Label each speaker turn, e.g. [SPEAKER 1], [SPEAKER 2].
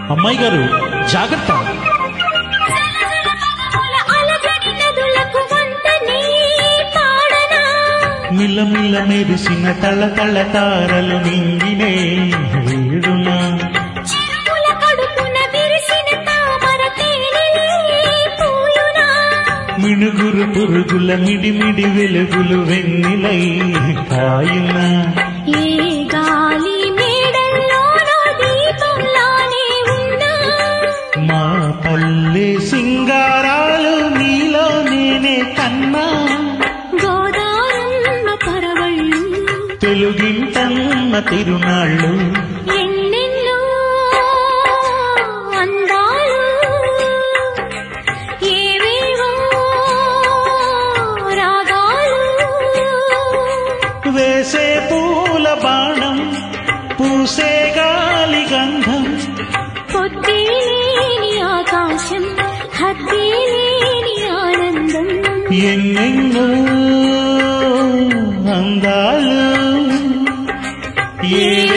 [SPEAKER 1] అమ్మాయి గారు జాగ్రత్త
[SPEAKER 2] పూల అలజడి నదులకు వంతనే పాడనా
[SPEAKER 1] మిల్లమిల్ల మెరిసిన తళ తళ తారలు నింగినే వేడునా
[SPEAKER 2] చిరుముల కడుపున విరిసిన తామర తేనెలే పూయునా
[SPEAKER 1] మినుగురు పురుగుల మిడిమిడి వెలుగులు వెన్నెలై కాయునా
[SPEAKER 2] ఏ గాలి మేడల్లోనో దీపంలానే ఉన్నా
[SPEAKER 1] మా పల్లె సింగారాలు నీలో నేనే కన్నా
[SPEAKER 2] గోదారమ్మ పరవళ్ళు
[SPEAKER 1] తెలుగింటన్న తిరునాళ్ళు
[SPEAKER 2] ఎన్నెన్నో అందాలు ఏవేవో రాగాలు
[SPEAKER 1] వేసే పూల బాణం పూసే గాలి గంధం
[SPEAKER 2] పొద్దే లేని ఆకాశం హద్దే లేని ఆనందం
[SPEAKER 1] ఎన్నెన్నో అందాలు ఏ